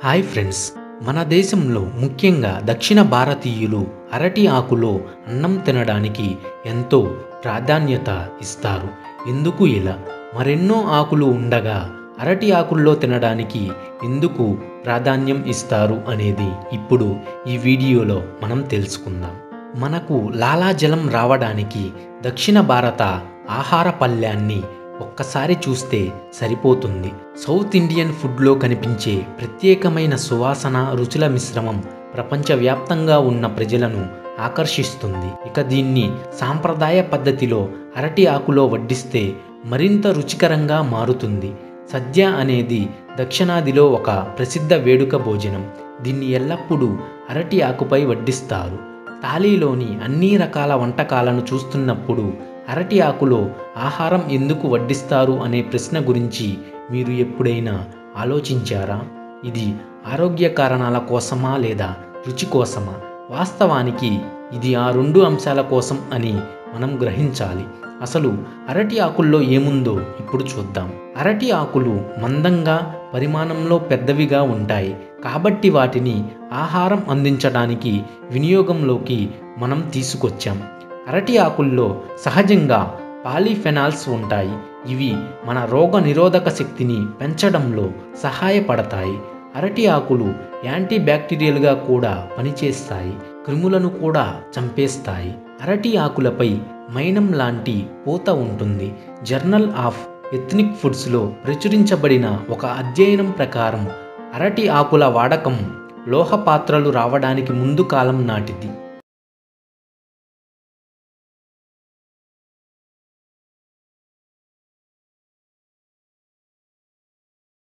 hi friends మన దేశంలో ముఖ్యంగా దక్షిణ భారతీయులు అరటి ఆకులో అన్నం తినడానికి ఎంతో ప్రాధాన్యత ఇస్తారు ఎందుకు ఇలా మరెన్నో ఆకులు ఉండగా అరటి ఆకుల్లో తినడానికి ఎందుకు ప్రాధాన్యం ఇస్తారు అనేది ఇప్పుడు ఈ వీడియోలో మనం తెలుసుకుందాం మనకు లాలాజలం రావడానికి దక్షిణ భారత ఆహార పల్యాన్ని ఒక్కసారి చూస్తే సరిపోతుంది సౌత్ ఇండియన్ ఫుడ్లో కనిపించే ప్రత్యేకమైన సువాసన రుచుల మిశ్రమం ప్రపంచవ్యాప్తంగా ఉన్న ప్రజలను ఆకర్షిస్తుంది ఇక దీన్ని సాంప్రదాయ పద్ధతిలో అరటి ఆకులో వడ్డిస్తే మరింత రుచికరంగా మారుతుంది సద్య అనేది దక్షిణాదిలో ఒక ప్రసిద్ధ వేడుక భోజనం దీన్ని ఎల్లప్పుడూ అరటి ఆకుపై వడ్డిస్తారు తాళీలోని అన్ని రకాల వంటకాలను చూస్తున్నప్పుడు అరటి ఆకులో ఆహారం ఎందుకు వడ్డిస్తారు అనే ప్రశ్న గురించి మీరు ఎప్పుడైనా ఆలోచించారా ఇది ఆరోగ్య కారణాల కోసమా లేదా రుచి కోసమా వాస్తవానికి ఇది ఆ రెండు అంశాల కోసం అని మనం గ్రహించాలి అసలు అరటి ఆకుల్లో ఏముందో ఇప్పుడు చూద్దాం అరటి ఆకులు మందంగా పరిమాణంలో పెద్దవిగా ఉంటాయి కాబట్టి వాటిని ఆహారం అందించడానికి వినియోగంలోకి మనం తీసుకొచ్చాం అరటి ఆకుల్లో సహజంగా పాలిఫెనాల్స్ ఉంటాయి ఇవి మన రోగ నిరోధక శక్తిని పెంచడంలో సహాయపడతాయి అరటి ఆకులు యాంటీ బ్యాక్టీరియల్గా కూడా పనిచేస్తాయి క్రిములను కూడా చంపేస్తాయి అరటి ఆకులపై మైనం లాంటి పూత ఉంటుంది జర్నల్ ఆఫ్ ఎథ్నిక్ ఫుడ్స్లో ప్రచురించబడిన ఒక అధ్యయనం ప్రకారం అరటి ఆకుల వాడకం లోహ పాత్రలు రావడానికి ముందు కాలం నాటిది